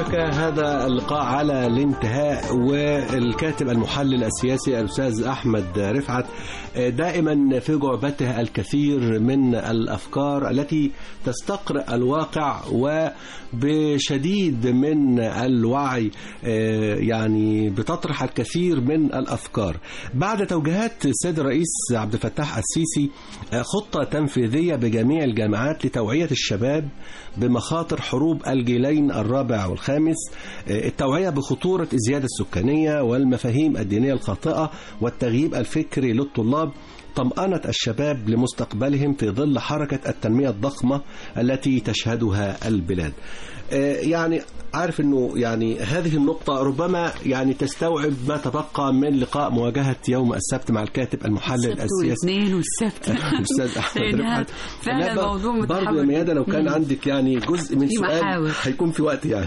أوشك هذا اللقاء على الانتهاء والكاتب المحلل السياسي الأستاذ أحمد رفعت دائما في جعبته الكثير من الأفكار التي تستقرأ الواقع وبشديد من الوعي يعني بتطرح الكثير من الأفكار بعد توجيهات السيد الرئيس عبد الفتاح السيسي خطة تنفيذية بجميع الجامعات لتوعية الشباب بمخاطر حروب الجيلين الرابع والخامس التوعية بخطورة الزيادة السكانية والمفاهيم الدينية الخاطئة والتغييب الفكري للطلاب طمأنة الشباب لمستقبلهم في ظل حركة التنمية الضخمة التي تشهدها البلاد يعني عارف انه يعني هذه النقطة ربما يعني تستوعب ما تبقى من لقاء مواجهة يوم السبت مع الكاتب المحلل
السبت
السياسي
والاثنين والسبت
الاستاذ احمد
لأنها
رفعت
فعلا
لا،
موضوع
برضه يا
متحول
ميادة لو كان
مم.
عندك يعني جزء من
في
سؤال
محاور.
هيكون في وقت يعني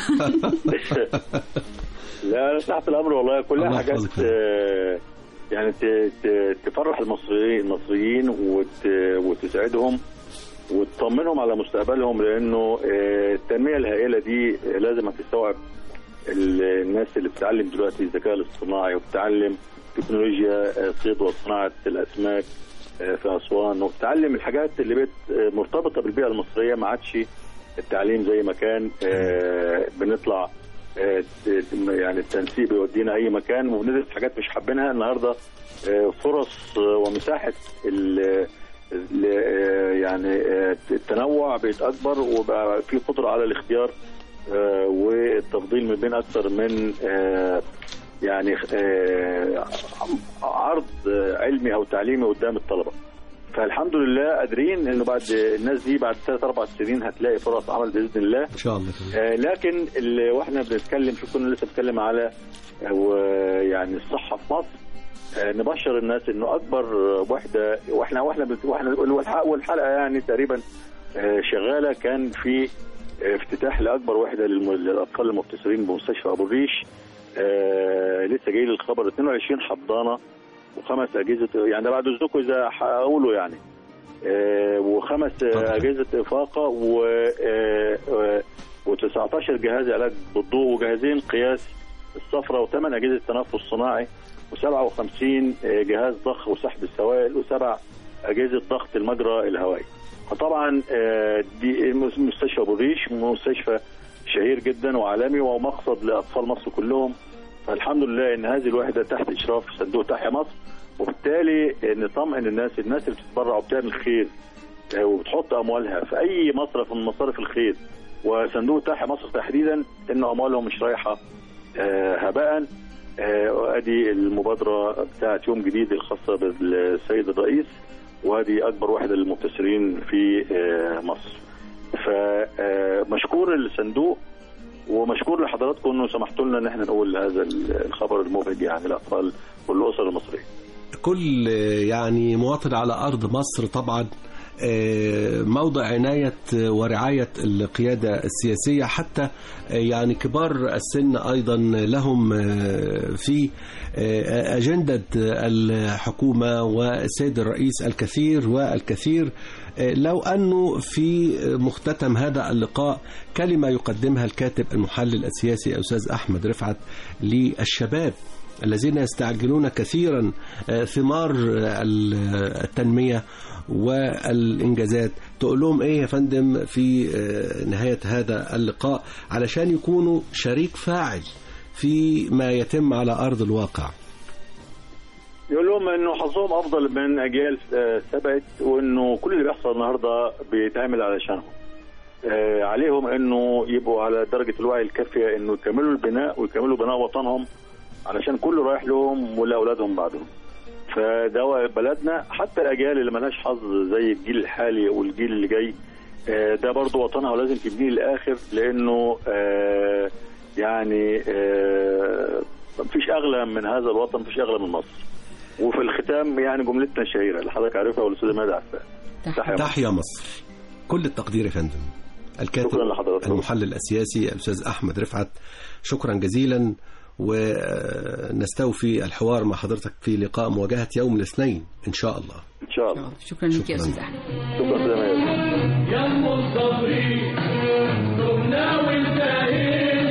لا انا تحت الامر والله كلها
الله
حاجات
يحفظك.
آه، يعني ت- ت- تفرح المصريين المصريين وت- وتسعدهم وتطمنهم على مستقبلهم لانه آه، التنميه الهائله دي لازم هتستوعب ال- الناس اللي بتتعلم دلوقتي الذكاء الاصطناعي وبتتعلم تكنولوجيا آه، صيد وصناعه الاسماك آه، في اسوان وبتتعلم الحاجات اللي بقت آه، مرتبطه بالبيئه المصريه ما عادش التعليم زي ما كان آه، بنطلع آه، يعني التنسيق بيودينا اي مكان وبندرس حاجات مش حابينها النهارده آه، فرص آه، ومساحه ال- ال- آه، يعني آه، التنوع بقت اكبر وبقى في قدره على الاختيار آه، والتفضيل من بين اكثر من آه، يعني آه، عرض آه، علمي او تعليمي قدام الطلبه فالحمد لله قادرين انه بعد الناس دي بعد ثلاث اربع سنين هتلاقي فرص عمل باذن الله
ان شاء الله
آه، لكن اللي واحنا بنتكلم شوف كنا لسه بنتكلم على آه، ويعني الصحه في مصر آه، نبشر الناس انه اكبر وحده واحنا واحنا بت- واحنا والحلقه والحلقه يعني تقريبا آه، شغاله كان في آه، افتتاح لاكبر وحده للم- للاطفال المبتسرين بمستشفى ابو الريش آه، لسه جاي لي الخبر 22 حضانه وخمس اجهزه يعني ده بعد اذنكم اذا هقوله يعني آه، وخمس آه، اجهزه افاقه و آه، آه، و19 جهاز علاج بالضوء وجهازين قياس الصفرة وثمان اجهزه تنفس صناعي و57 جهاز ضخ وسحب السوائل وسبع اجهزه ضغط المجرى الهوائي. فطبعا آه، دي مستشفى ابو الريش مستشفى شهير جدا وعالمي ومقصد لاطفال مصر كلهم فالحمد لله ان هذه الوحده تحت اشراف صندوق تحيا مصر وبالتالي نطمئن الناس الناس اللي بتتبرع وبتعمل خير آه، وبتحط اموالها في اي مصرف من مصارف الخير وصندوق تحيا مصر تحديدا ان اموالهم مش رايحه آه، هباء آه، وادي المبادره بتاعت يوم جديد الخاصه بالسيد الرئيس وادي اكبر وحده للمبتسرين في آه، مصر فمشكور الصندوق ومشكور لحضراتكم انه سمحتوا لنا ان احنا نقول هذا الخبر المبهج يعني للاطفال والاسر المصريه
كل يعني مواطن على أرض مصر طبعا آه، موضع عناية ورعاية القيادة السياسية حتى آه، يعني كبار السن أيضا لهم آه، في آه، أجندة الحكومة والسيد الرئيس الكثير والكثير آه، لو أنه في مختتم هذا اللقاء كلمة يقدمها الكاتب المحلل السياسي الأستاذ أحمد رفعت للشباب الذين يستعجلون كثيرا آه، ثمار آه، التنمية والإنجازات تقول لهم إيه يا فندم في آه، نهاية هذا اللقاء علشان يكونوا شريك فاعل في ما يتم على أرض الواقع
يقول لهم انه حظهم افضل من اجيال آه، سبقت وانه كل اللي بيحصل النهارده بيتعمل علشانهم. آه، عليهم انه يبقوا على درجه الوعي الكافيه انه يكملوا البناء ويكملوا بناء وطنهم علشان كله رايح لهم ولاولادهم بعدهم. فده بلدنا حتى الاجيال اللي ملهاش حظ زي الجيل الحالي والجيل اللي جاي آه، ده برضه وطنها ولازم تبنيه للاخر لانه آه، يعني آه، مفيش اغلى من هذا الوطن مفيش اغلى من مصر. وفي الختام يعني جملتنا الشهيره اللي حضرتك عارفها والاستاذ ماذا عارفاه تحيا مصر.
تحيا مصر كل التقدير يا فندم الكاتب
شكرا لحضرتك.
المحلل السياسي الأستاذ أحمد رفعت شكرا جزيلا ونستوفي الحوار مع حضرتك في لقاء مواجهة يوم الاثنين إن شاء الله
ان شاء الله
شكرا لك يا
شكراً.
استاذ احمد
شكرا استاذ ماهر
يا ام الصبري دمنا وانتهينا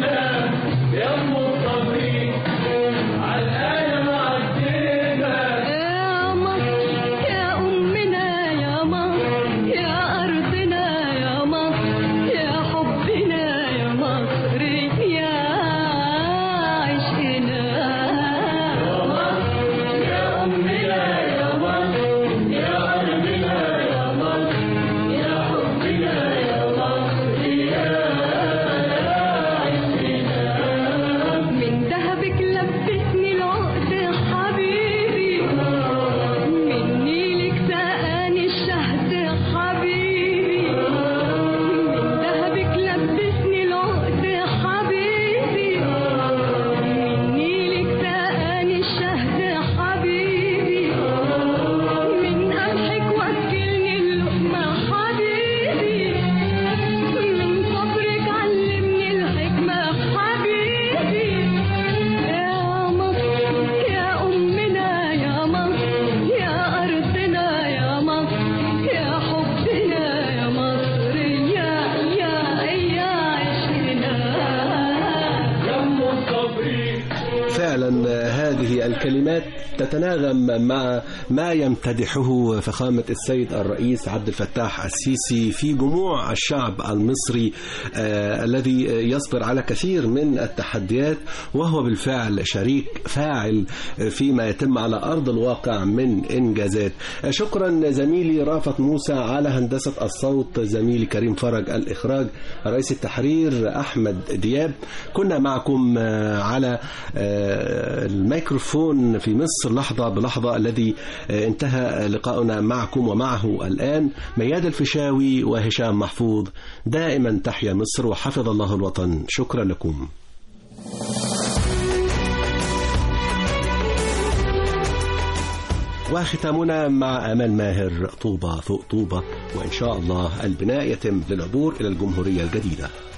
فعلا هذه الكلمات تتناغم مع ما يمتدحه فخامة السيد الرئيس عبد الفتاح السيسي في جموع الشعب المصري آه الذي يصبر على كثير من التحديات وهو بالفعل شريك فاعل فيما يتم على أرض الواقع من إنجازات شكرا زميلي رافت موسى على هندسة الصوت زميلي كريم فرج الإخراج رئيس التحرير أحمد دياب كنا معكم آه، على آه، الميكروفون في مصر لحظة بلحظة الذي آه، انتهى لقاؤنا معكم ومعه الآن مياد الفيشاوي وهشام محفوظ دائما تحيا مصر وحفظ الله الوطن شكرا لكم وختامنا مع أمل ماهر طوبة فوق طوبة وإن شاء الله البناء يتم للعبور إلى الجمهورية الجديدة